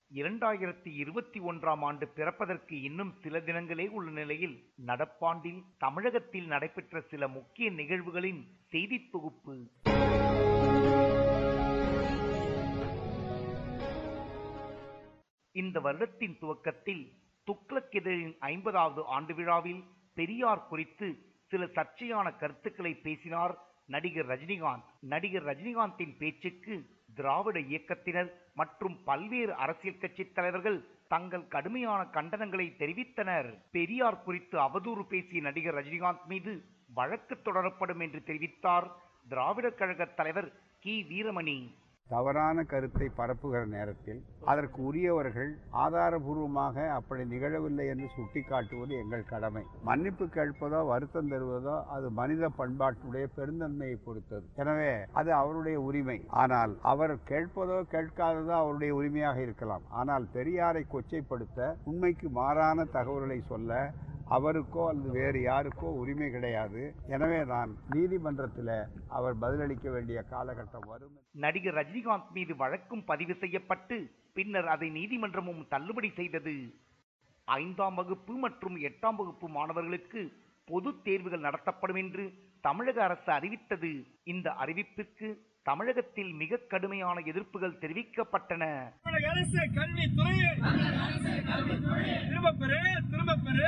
இரண்டாயிரத்தி இருபத்தி ஒன்றாம் ஆண்டு பிறப்பதற்கு இன்னும் சில தினங்களே உள்ள நிலையில் நடப்பாண்டில் தமிழகத்தில் நடைபெற்ற சில முக்கிய நிகழ்வுகளின் செய்தித் தொகுப்பு இந்த வருடத்தின் துவக்கத்தில் துக்ளக் இதழின் ஐம்பதாவது ஆண்டு விழாவில் பெரியார் குறித்து சில சர்ச்சையான கருத்துக்களை பேசினார் நடிகர் ரஜினிகாந்த் நடிகர் ரஜினிகாந்தின் பேச்சுக்கு திராவிட இயக்கத்தினர் மற்றும் பல்வேறு அரசியல் கட்சி தலைவர்கள் தங்கள் கடுமையான கண்டனங்களை தெரிவித்தனர் பெரியார் குறித்து அவதூறு பேசிய நடிகர் ரஜினிகாந்த் மீது வழக்கு தொடரப்படும் என்று தெரிவித்தார் திராவிடர் கழக தலைவர் கி வீரமணி தவறான கருத்தை பரப்புகிற நேரத்தில் அதற்கு உரியவர்கள் ஆதாரபூர்வமாக அப்படி நிகழவில்லை என்று சுட்டிக்காட்டுவது எங்கள் கடமை மன்னிப்பு கேட்பதோ வருத்தம் தருவதோ அது மனித பண்பாட்டுடைய பெருந்தன்மையை பொறுத்தது எனவே அது அவருடைய உரிமை ஆனால் அவர் கேட்பதோ கேட்காததோ அவருடைய உரிமையாக இருக்கலாம் ஆனால் பெரியாரை கொச்சைப்படுத்த உண்மைக்கு மாறான தகவல்களை சொல்ல அவருக்கோ அல்லது வேறு யாருக்கோ உரிமை கிடையாது எனவே நான் நீதிமன்றத்தில் அவர் பதிலளிக்க வேண்டிய காலகட்டம் வரும் நடிகர் ரஜினிகாந்த் மீது வழக்கும் பதிவு செய்யப்பட்டு பின்னர் அதை நீதிமன்றமும் தள்ளுபடி செய்தது ஐந்தாம் வகுப்பு மற்றும் எட்டாம் வகுப்பு மாணவர்களுக்கு பொது தேர்வுகள் நடத்தப்படும் என்று தமிழக அரசு அறிவித்தது இந்த அறிவிப்பிற்கு தமிழகத்தில் மிக கடுமையான எதிர்ப்புகள் தெரிவிக்கப்பட்டன தமிழக அரசு கல்வித்துறையை திரும்ப பெறு திரும்ப பெறு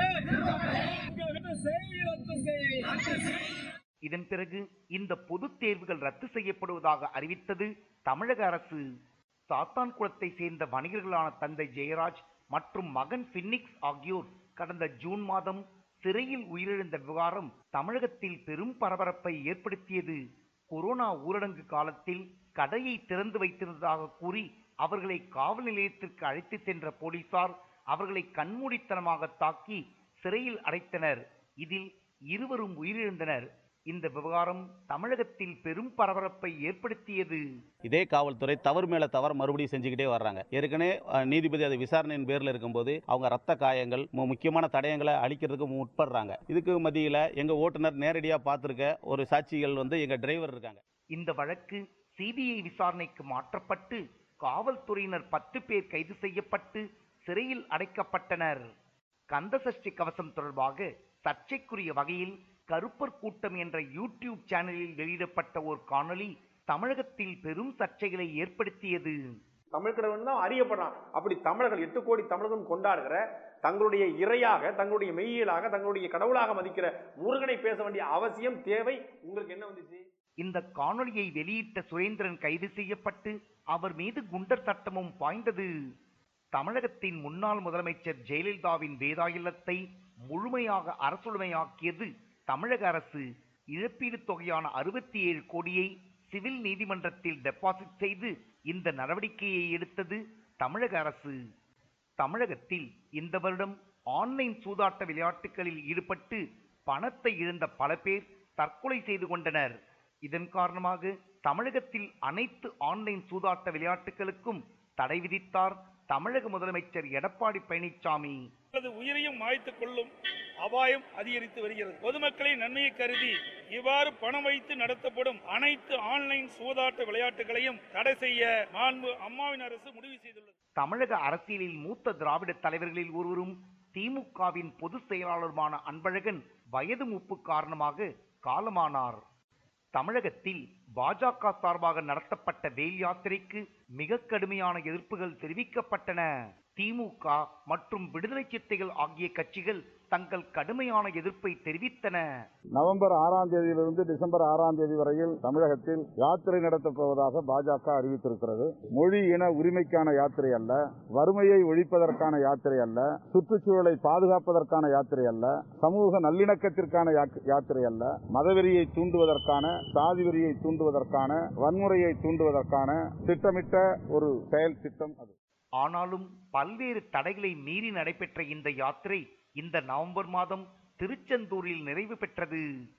ரத்து செய் ரத்து செய் இதன் பிறகு இந்த பொதுத் தேர்வுகள் ரத்து செய்யப்படுவதாக அறிவித்தது தமிழக அரசு சாத்தான்குளத்தை சேர்ந்த வணிகர்களான தந்தை ஜெயராஜ் மற்றும் மகன் பின்னிக்ஸ் ஆகியோர் கடந்த ஜூன் மாதம் சிறையில் உயிரிழந்த விவகாரம் தமிழகத்தில் பெரும் பரபரப்பை ஏற்படுத்தியது கொரோனா ஊரடங்கு காலத்தில் கடையை திறந்து வைத்திருந்ததாக கூறி அவர்களை காவல் நிலையத்திற்கு அழைத்து சென்ற போலீசார் அவர்களை கண்மூடித்தனமாக தாக்கி சிறையில் அடைத்தனர் இதில் இருவரும் உயிரிழந்தனர் இந்த விவகாரம் தமிழகத்தில் பெரும் பரபரப்பை ஏற்படுத்தியது இதே காவல்துறை தவறு மேல தவறு மறுபடியும் செஞ்சுக்கிட்டே வர்றாங்க ஏற்கனவே அஹ், நீதிபதி அது விசாரணையின் பேர்ல இருக்கும்போது அவங்க ரத்த காயங்கள் மு- முக்கியமான தடயங்களை அழிக்கிறதுக்கு முற்படுறாங்க இதுக்கு மத்தியில எங்க ஓட்டுநர் நேரடியா பார்த்திருக்க ஒரு சாட்சிகள் வந்து எங்க டிரைவர் இருக்காங்க இந்த வழக்கு சிபிஐ விசாரணைக்கு மாற்றப்பட்டு காவல்துறையினர் பத்து பேர் கைது செய்யப்பட்டு சிறையில் அடைக்கப்பட்டனர் கந்தசஷ்டி கவசம் தொடர்பாக சர்ச்சைக்குரிய வகையில் கருப்பர் கூட்டம் என்ற யூடியூப் சேனலில் வெளியிடப்பட்ட ஒரு காணொளி தமிழகத்தில் பெரும் சர்ச்சைகளை ஏற்படுத்தியது தமிழ் கடவுள் தான் அறியப்படுறான் அப்படி தமிழர்கள் எட்டு கோடி தமிழர்களும் கொண்டாடுகிற தங்களுடைய இறையாக தங்களுடைய மெய்யியலாக தங்களுடைய கடவுளாக மதிக்கிற முருகனை பேச வேண்டிய அவசியம் தேவை உங்களுக்கு என்ன வந்துச்சு இந்த காணொளியை வெளியிட்ட சுரேந்திரன் கைது செய்யப்பட்டு அவர் மீது குண்டர் சட்டமும் பாய்ந்தது தமிழகத்தின் முன்னாள் முதலமைச்சர் ஜெயலலிதாவின் வேதா இல்லத்தை முழுமையாக அரசுடைமையாக்கியது தமிழக அரசு இழப்பீடு தொகையான அறுபத்தி ஏழு கோடியை சிவில் நீதிமன்றத்தில் டெபாசிட் செய்து இந்த நடவடிக்கையை எடுத்தது தமிழக அரசு தமிழகத்தில் இந்த வருடம் ஆன்லைன் சூதாட்ட விளையாட்டுகளில் ஈடுபட்டு பணத்தை இழந்த பல பேர் தற்கொலை செய்து கொண்டனர் இதன் காரணமாக தமிழகத்தில் அனைத்து ஆன்லைன் சூதாட்ட விளையாட்டுகளுக்கும் தடை விதித்தார் தமிழக முதலமைச்சர் எடப்பாடி பழனிசாமி அல்லது உயிரையும் மாய்த்துக் கொள்ளும் அபாயம் அதிகரித்து வருகிறது பொதுமக்களின் நன்மையை கருதி இவ்வாறு பணம் வைத்து நடத்தப்படும் அனைத்து ஆன்லைன் சூதாட்ட விளையாட்டுகளையும் தடை செய்ய மாண்பு அம்மாவின் அரசு முடிவு செய்துள்ளது தமிழக அரசியலில் மூத்த திராவிட தலைவர்களில் ஒருவரும் திமுகவின் பொதுச் செயலாளருமான அன்பழகன் வயது மூப்பு காரணமாக காலமானார் தமிழகத்தில் பாஜக சார்பாக நடத்தப்பட்ட வேல் யாத்திரைக்கு மிக கடுமையான எதிர்ப்புகள் தெரிவிக்கப்பட்டன திமுக மற்றும் விடுதலை சித்தைகள் ஆகிய கட்சிகள் தங்கள் கடுமையான எதிர்ப்பை தெரிவித்தன நவம்பர் ஆறாம் தேதியிலிருந்து டிசம்பர் ஆறாம் தேதி வரையில் தமிழகத்தில் யாத்திரை நடத்தப் போவதாக பாஜக அறிவித்திருக்கிறது மொழி இன உரிமைக்கான யாத்திரை அல்ல வறுமையை ஒழிப்பதற்கான யாத்திரை அல்ல சுற்றுச்சூழலை பாதுகாப்பதற்கான யாத்திரை அல்ல சமூக நல்லிணக்கத்திற்கான யா- யாத்திரை அல்ல மதவெறியை தூண்டுவதற்கான சாதி வெறியை தூண்டுவதற்கான வன்முறையை தூண்டுவதற்கான திட்டமிட்ட ஒரு செயல் திட்டம் அது ஆனாலும் பல்வேறு தடைகளை மீறி நடைபெற்ற இந்த யாத்திரை இந்த நவம்பர் மாதம் திருச்செந்தூரில் நிறைவு பெற்றது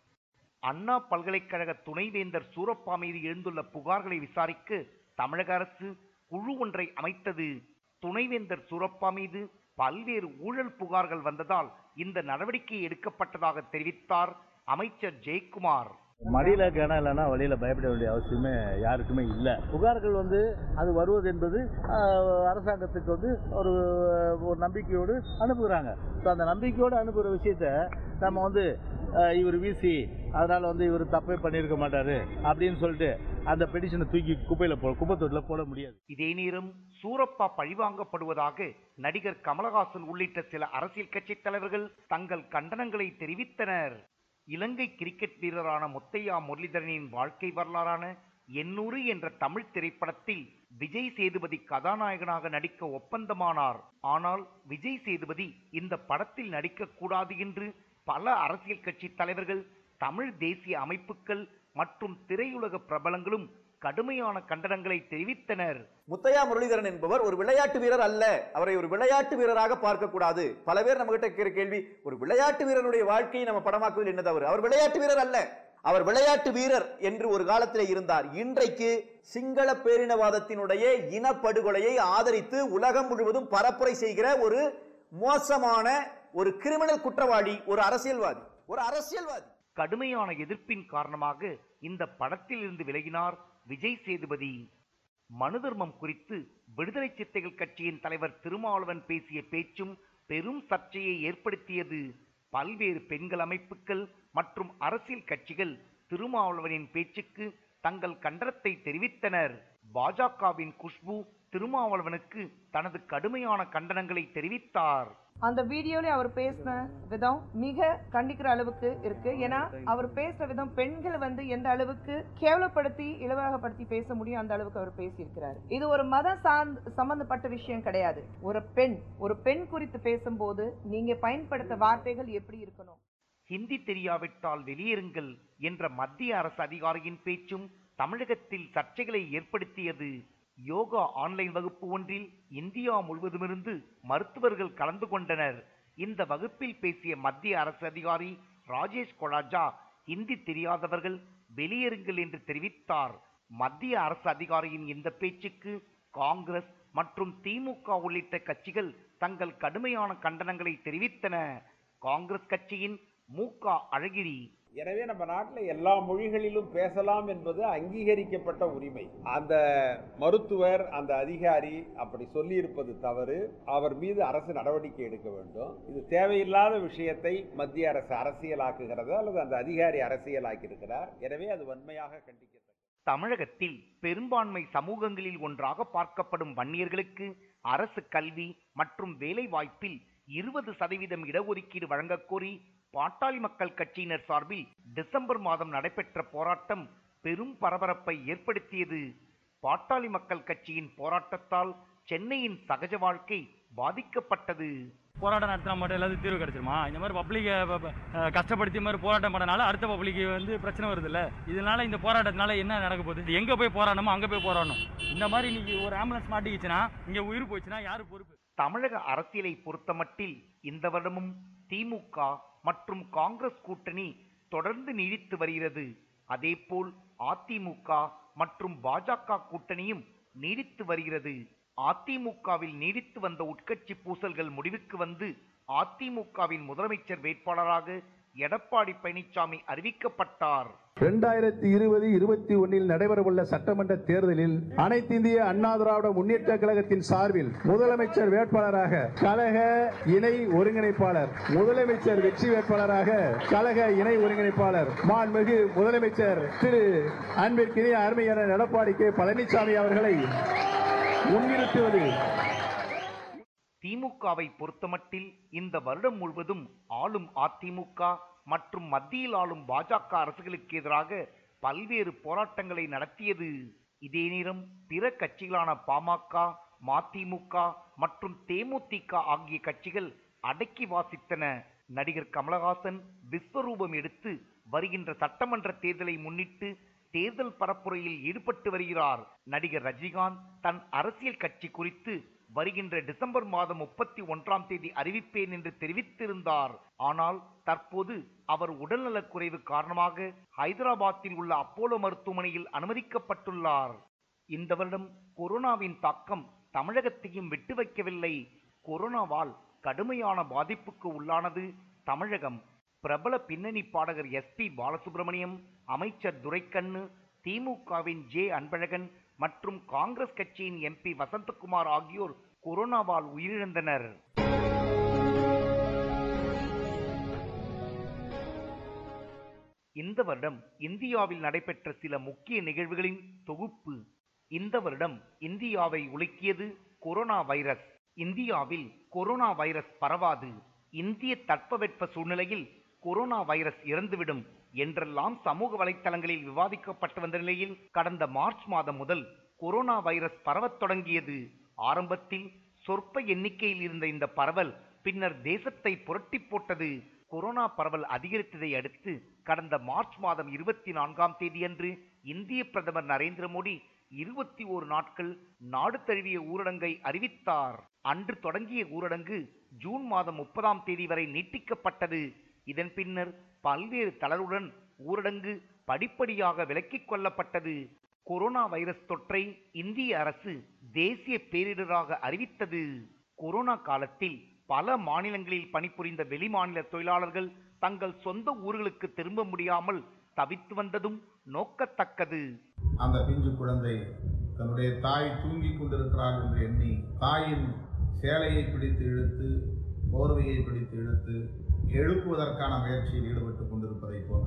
அண்ணா பல்கலைக்கழக துணைவேந்தர் சூரப்பா மீது எழுந்துள்ள புகார்களை விசாரிக்க தமிழக அரசு குழு ஒன்றை அமைத்தது துணைவேந்தர் சூரப்பா மீது பல்வேறு ஊழல் புகார்கள் வந்ததால் இந்த நடவடிக்கை எடுக்கப்பட்டதாக தெரிவித்தார் அமைச்சர் ஜெயக்குமார் மடியில கனம் இல்லைன்னா வழியில பயப்பட வேண்டிய அவசியமே யாருக்குமே இல்லை புகார்கள் வந்து அது வருவது என்பது ஆஹ், அரசாங்கத்துக்கு வந்து ஒரு ஒரு நம்பிக்கையோடு அனுப்புகிறாங்க ஸோ அந்த நம்பிக்கையோடு அனுப்புகிற விஷயத்த நம்ம வந்து ஆஹ், இவர் வீசி அதனால வந்து இவர் தப்பே பண்ணியிருக்க மாட்டாரு அப்படின்னு சொல்லிட்டு அந்த பெடிஷனை தூக்கி குப்பையில் போ குப்பத்தொட்டில் போட முடியாது இதே நேரம் சூரப்பா பழிவாங்கப்படுவதாக நடிகர் கமலஹாசன் உள்ளிட்ட சில அரசியல் கட்சி தலைவர்கள் தங்கள் கண்டனங்களை தெரிவித்தனர் இலங்கை கிரிக்கெட் வீரரான முத்தையா முரளிதரனின் வாழ்க்கை வரலாறான எண்ணூறு என்ற தமிழ் திரைப்படத்தில் விஜய் சேதுபதி கதாநாயகனாக நடிக்க ஒப்பந்தமானார் ஆனால் விஜய் சேதுபதி இந்த படத்தில் நடிக்கக்கூடாது என்று பல அரசியல் கட்சி தலைவர்கள் தமிழ் தேசிய அமைப்புகள் மற்றும் திரையுலக பிரபலங்களும் கடுமையான கண்டனங்களை தெரிவித்தனர் முத்தையா முரளிதரன் என்பவர் ஒரு விளையாட்டு வீரர் அல்ல அவரை ஒரு விளையாட்டு வீரராக பார்க்க கூடாது பல பேர் நம்ம கிட்ட கேட்கிற கேள்வி ஒரு விளையாட்டு வீரருடைய வாழ்க்கையை நம்ம படமாக்குவதில் என்ன தவறு அவர் விளையாட்டு வீரர் அல்ல அவர் விளையாட்டு வீரர் என்று ஒரு காலத்தில் இருந்தார் இன்றைக்கு சிங்கள பேரினவாதத்தினுடைய இனப்படுகொலையை ஆதரித்து உலகம் முழுவதும் பரப்புரை செய்கிற ஒரு மோசமான ஒரு கிரிமினல் குற்றவாளி ஒரு அரசியல்வாதி ஒரு அரசியல்வாதி கடுமையான எதிர்ப்பின் காரணமாக இந்த படத்தில் இருந்து விலகினார் விஜய் சேதுபதி மனு தர்மம் குறித்து விடுதலை சித்தைகள் கட்சியின் தலைவர் திருமாவளவன் பேசிய பேச்சும் பெரும் சர்ச்சையை ஏற்படுத்தியது பல்வேறு பெண்கள் அமைப்புகள் மற்றும் அரசியல் கட்சிகள் திருமாவளவனின் பேச்சுக்கு தங்கள் கண்டனத்தை தெரிவித்தனர் பாஜகவின் குஷ்பு திருமாவளவனுக்கு தனது கடுமையான கண்டனங்களை தெரிவித்தார் அந்த வீடியோல அவர் பேசின விதம் மிக கண்டிக்கிற அளவுக்கு இருக்கு ஏன்னா அவர் பேசுற விதம் பெண்கள் வந்து எந்த அளவுக்கு கேவலப்படுத்தி இலவகப்படுத்தி பேச முடியும் அந்த அளவுக்கு அவர் பேசியிருக்கிறார் இது ஒரு மத சார்ந்த சம்பந்தப்பட்ட விஷயம் கிடையாது ஒரு பெண் ஒரு பெண் குறித்து பேசும்போது நீங்க பயன்படுத்த வார்த்தைகள் எப்படி இருக்கணும் ஹிந்தி தெரியாவிட்டால் வெளியேறுங்கள் என்ற மத்திய அரசு அதிகாரியின் பேச்சும் தமிழகத்தில் சர்ச்சைகளை ஏற்படுத்தியது யோகா ஆன்லைன் வகுப்பு ஒன்றில் இந்தியா முழுவதுமிருந்து மருத்துவர்கள் கலந்து கொண்டனர் இந்த வகுப்பில் பேசிய மத்திய அரசு அதிகாரி ராஜேஷ் கொலாஜா ஹிந்தி தெரியாதவர்கள் வெளியேறுங்கள் என்று தெரிவித்தார் மத்திய அரசு அதிகாரியின் இந்த பேச்சுக்கு காங்கிரஸ் மற்றும் திமுக உள்ளிட்ட கட்சிகள் தங்கள் கடுமையான கண்டனங்களை தெரிவித்தன காங்கிரஸ் கட்சியின் மு க அழகிரி எனவே நம்ம நாட்டில் எல்லா மொழிகளிலும் பேசலாம் என்பது அங்கீகரிக்கப்பட்ட உரிமை அந்த மருத்துவர் அந்த அதிகாரி அப்படி சொல்லியிருப்பது தவறு அவர் மீது அரசு நடவடிக்கை எடுக்க வேண்டும் இது தேவையில்லாத விஷயத்தை மத்திய அரசு அரசியலாக்குகிறது அல்லது அந்த அதிகாரி அரசியலாக்கி இருக்கிறார் எனவே அது வன்மையாக கண்டிக்கிறது தமிழகத்தில் பெரும்பான்மை சமூகங்களில் ஒன்றாக பார்க்கப்படும் வன்னியர்களுக்கு அரசு கல்வி மற்றும் வேலை வாய்ப்பில் இருபது சதவீதம் இடஒதுக்கீடு வழங்கக் கோரி பாட்டாளி மக்கள் கட்சியினர் சார்பில் டிசம்பர் மாதம் நடைபெற்ற போராட்டம் பெரும் பரபரப்பை ஏற்படுத்தியது பாட்டாளி மக்கள் கட்சியின் போராட்டத்தால் சென்னையின் சகஜ வாழ்க்கை பாதிக்கப்பட்டது போராட்டம் நடத்தினா மட்டும் எல்லாத்துக்கும் தீர்வு கிடைச்சிருமா இந்த மாதிரி பப்ளிக்கை கஷ்டப்படுத்தி இந்த மாதிரி போராட்டம் பண்ணனால அடுத்த பப்ளிக்கு வந்து பிரச்சனை வருது இல்ல இதனால இந்த போராட்டத்தினால என்ன நடக்க போகுது எங்க போய் போராடணுமோ அங்க போய் போராடணும் இந்த மாதிரி இன்னைக்கு ஒரு ஆம்புலன்ஸ் மாட்டிக்கிச்சுன்னா இங்க உயிர் போச்சுன்னா யாரு பொறுப்பு தமிழக அரசியலை பொறுத்தமட்டில் இந்த வருடமும் திமுக மற்றும் காங்கிரஸ் கூட்டணி தொடர்ந்து நீடித்து வருகிறது அதேபோல் அதிமுக மற்றும் பாஜக கூட்டணியும் நீடித்து வருகிறது அதிமுகவில் நீடித்து வந்த உட்கட்சி பூசல்கள் முடிவுக்கு வந்து அதிமுகவின் முதலமைச்சர் வேட்பாளராக எடப்பாடி பழனிசாமி அறிவிக்கப்பட்டார் இரண்டாயிரத்தி இருபது இருபத்தி ஒன்னில் நடைபெறவுள்ள சட்டமன்ற தேர்தலில் அனைத்து இந்திய அண்ணா திராவிட முன்னேற்ற கழகத்தின் சார்பில் முதலமைச்சர் வேட்பாளராக கழக இணை ஒருங்கிணைப்பாளர் முதலமைச்சர் வெற்றி வேட்பாளராக கழக இணை ஒருங்கிணைப்பாளர் மாண்புமிகு முதலமைச்சர் திரு அன்பிற்கினிய அருமையான எடப்பாடி கே பழனிசாமி அவர்களை முன்னிறுத்துவது திமுகவை பொறுத்தமட்டில் இந்த வருடம் முழுவதும் ஆளும் அதிமுக மற்றும் மத்தியில் ஆளும் பாஜக அரசுகளுக்கு எதிராக பல்வேறு போராட்டங்களை நடத்தியது இதே நேரம் பிற கட்சிகளான பாமக மதிமுக மற்றும் தேமுதிக ஆகிய கட்சிகள் அடக்கி வாசித்தன நடிகர் கமலஹாசன் விஸ்வரூபம் எடுத்து வருகின்ற சட்டமன்ற தேர்தலை முன்னிட்டு தேர்தல் பரப்புரையில் ஈடுபட்டு வருகிறார் நடிகர் ரஜினிகாந்த் தன் அரசியல் கட்சி குறித்து வருகின்ற டிசம்பர் மாதம் முப்பத்தி ஒன்றாம் தேதி அறிவிப்பேன் என்று தெரிவித்திருந்தார் ஆனால் தற்போது அவர் உடல்நலக் குறைவு காரணமாக ஹைதராபாத்தில் உள்ள அப்போலோ மருத்துவமனையில் அனுமதிக்கப்பட்டுள்ளார் இந்த வருடம் கொரோனாவின் தாக்கம் தமிழகத்தையும் விட்டு வைக்கவில்லை கொரோனாவால் கடுமையான பாதிப்புக்கு உள்ளானது தமிழகம் பிரபல பின்னணி பாடகர் எஸ் பி பாலசுப்ரமணியம் அமைச்சர் துரைக்கண்ணு திமுகவின் ஜே அன்பழகன் மற்றும் காங்கிரஸ் கட்சியின் எம்பி வசந்தகுமார் ஆகியோர் கொரோனாவால் உயிரிழந்தனர் இந்த வருடம் இந்தியாவில் நடைபெற்ற சில முக்கிய நிகழ்வுகளின் தொகுப்பு இந்த வருடம் இந்தியாவை உலுக்கியது கொரோனா வைரஸ் இந்தியாவில் கொரோனா வைரஸ் பரவாது இந்திய தட்பவெட்ப சூழ்நிலையில் கொரோனா வைரஸ் இறந்துவிடும் என்றெல்லாம் சமூக வலைத்தளங்களில் விவாதிக்கப்பட்டு வந்த நிலையில் கடந்த மார்ச் மாதம் முதல் கொரோனா வைரஸ் பரவத் தொடங்கியது ஆரம்பத்தில் சொற்ப எண்ணிக்கையில் இருந்த இந்த பரவல் பின்னர் தேசத்தை புரட்டி போட்டது கொரோனா பரவல் அதிகரித்ததை அடுத்து கடந்த மார்ச் மாதம் இருபத்தி நான்காம் தேதியன்று இந்திய பிரதமர் நரேந்திர மோடி இருபத்தி ஓரு நாட்கள் நாடு தழுவிய ஊரடங்கை அறிவித்தார் அன்று தொடங்கிய ஊரடங்கு ஜூன் மாதம் முப்பதாம் தேதி வரை நீட்டிக்கப்பட்டது இதன் பின்னர் பல்வேறு தளர்வுடன் ஊரடங்கு படிப்படியாக விலக்கிக் கொள்ளப்பட்டது கொரோனா வைரஸ் தொற்றை இந்திய அரசு தேசிய பேரிடராக அறிவித்தது கொரோனா காலத்தில் பல மாநிலங்களில் பணிபுரிந்த வெளிமாநில தொழிலாளர்கள் தங்கள் சொந்த ஊர்களுக்கு திரும்ப முடியாமல் தவித்து வந்ததும் நோக்கத்தக்கது அந்த பிஞ்சு குழந்தை தன்னுடைய தாய் தூங்கிக் கொண்டிருக்கிறாள் என்று எண்ணி தாயின் சேலையை பிடித்து இழுத்து போர்வையை பிடித்து இழுத்து எழுப்புவதற்கான முயற்சியில் ஈடுபட்டுக் கொண்டிருப்பதை போன்ற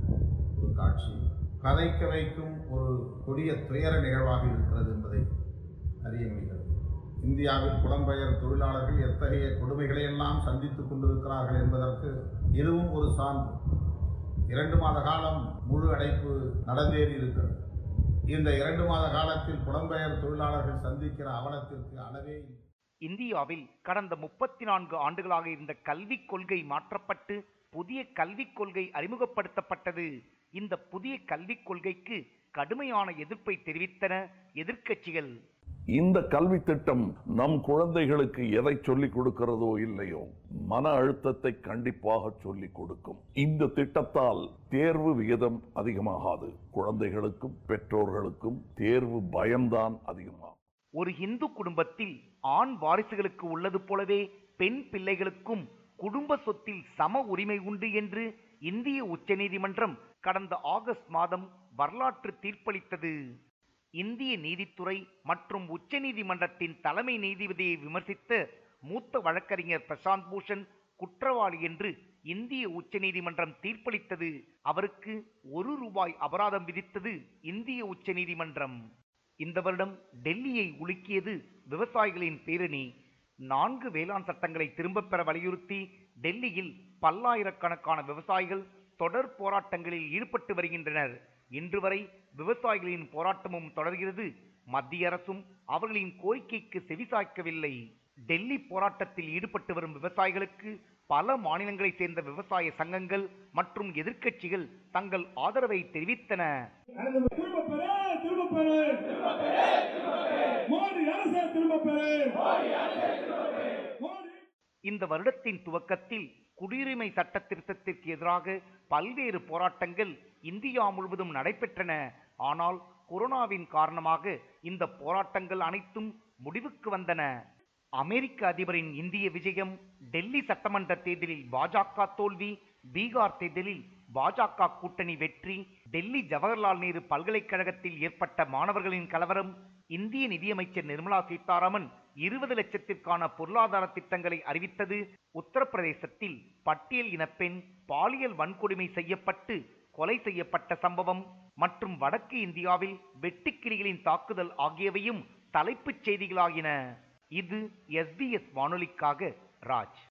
ஒரு காட்சி கதைக்க வைக்கும் ஒரு கொடிய துயர நிகழ்வாக இருக்கிறது என்பதை அறிய முடிகிறது இந்தியாவில் புலம்பெயர் தொழிலாளர்கள் எத்தகைய கொடுமைகளை எல்லாம் சந்தித்துக் கொண்டிருக்கிறார்கள் என்பதற்கு இதுவும் ஒரு சான்று இரண்டு மாத காலம் முழு அடைப்பு நடந்தேறி இருக்கிறது இந்த இரண்டு மாத காலத்தில் புலம்பெயர் தொழிலாளர்கள் சந்திக்கிற அவலத்திற்கு அளவே இல்லை இந்தியாவில் கடந்த முப்பத்தி நான்கு ஆண்டுகளாக இருந்த கல்விக் கொள்கை மாற்றப்பட்டு புதிய கல்விக் கொள்கை அறிமுகப்படுத்தப்பட்டது இந்த புதிய கல்விக் கொள்கைக்கு கடுமையான எதிர்ப்பை தெரிவித்தன எதிர்க்கட்சிகள் இந்த கல்வி திட்டம் நம் குழந்தைகளுக்கு எதை சொல்லிக் கொடுக்கிறதோ இல்லையோ மன அழுத்தத்தை கண்டிப்பாக சொல்லிக் கொடுக்கும் இந்த திட்டத்தால் தேர்வு விகிதம் அதிகமாகாது குழந்தைகளுக்கும் பெற்றோர்களுக்கும் தேர்வு பயம்தான் அதிகமாகும் ஒரு இந்து குடும்பத்தில் ஆண் வாரிசுகளுக்கு உள்ளது போலவே பெண் பிள்ளைகளுக்கும் குடும்ப சொத்தில் சம உரிமை உண்டு என்று இந்திய உச்சநீதிமன்றம் கடந்த ஆகஸ்ட் மாதம் வரலாற்று தீர்ப்பளித்தது இந்திய நீதித்துறை மற்றும் உச்சநீதிமன்றத்தின் தலைமை நீதிபதியை விமர்சித்த மூத்த வழக்கறிஞர் பிரசாந்த் பூஷன் குற்றவாளி என்று இந்திய உச்சநீதிமன்றம் தீர்ப்பளித்தது அவருக்கு ஒரு ரூபாய் அபராதம் விதித்தது இந்திய உச்சநீதிமன்றம் இந்த வருடம் டெல்லியை உலுக்கியது விவசாயிகளின் பேரணி நான்கு வேளாண் சட்டங்களை திரும்பப் பெற வலியுறுத்தி டெல்லியில் பல்லாயிரக்கணக்கான விவசாயிகள் தொடர் போராட்டங்களில் ஈடுபட்டு வருகின்றனர் இன்று வரை விவசாயிகளின் போராட்டமும் தொடர்கிறது மத்திய அரசும் அவர்களின் கோரிக்கைக்கு செவிசாய்க்கவில்லை டெல்லி போராட்டத்தில் ஈடுபட்டு வரும் விவசாயிகளுக்கு பல மாநிலங்களைச் சேர்ந்த விவசாய சங்கங்கள் மற்றும் எதிர்க்கட்சிகள் தங்கள் ஆதரவை தெரிவித்தன இந்த வருடத்தின் துவக்கத்தில் குடியுரிமை சட்ட திருத்தத்திற்கு எதிராக பல்வேறு போராட்டங்கள் இந்தியா முழுவதும் நடைபெற்றன ஆனால் கொரோனாவின் காரணமாக இந்த போராட்டங்கள் அனைத்தும் முடிவுக்கு வந்தன அமெரிக்க அதிபரின் இந்திய விஜயம் டெல்லி சட்டமன்ற தேர்தலில் பாஜக தோல்வி பீகார் தேர்தலில் பாஜக கூட்டணி வெற்றி டெல்லி ஜவஹர்லால் நேரு பல்கலைக்கழகத்தில் ஏற்பட்ட மாணவர்களின் கலவரம் இந்திய நிதியமைச்சர் நிர்மலா சீதாராமன் இருபது லட்சத்திற்கான பொருளாதார திட்டங்களை அறிவித்தது உத்தரப்பிரதேசத்தில் பட்டியல் இனப்பெண் பாலியல் வன்கொடுமை செய்யப்பட்டு கொலை செய்யப்பட்ட சம்பவம் மற்றும் வடக்கு இந்தியாவில் வெட்டுக்கிளிகளின் தாக்குதல் ஆகியவையும் தலைப்புச் செய்திகளாகின இது எஸ்பிஎஸ் வானொலிக்காக ராஜ்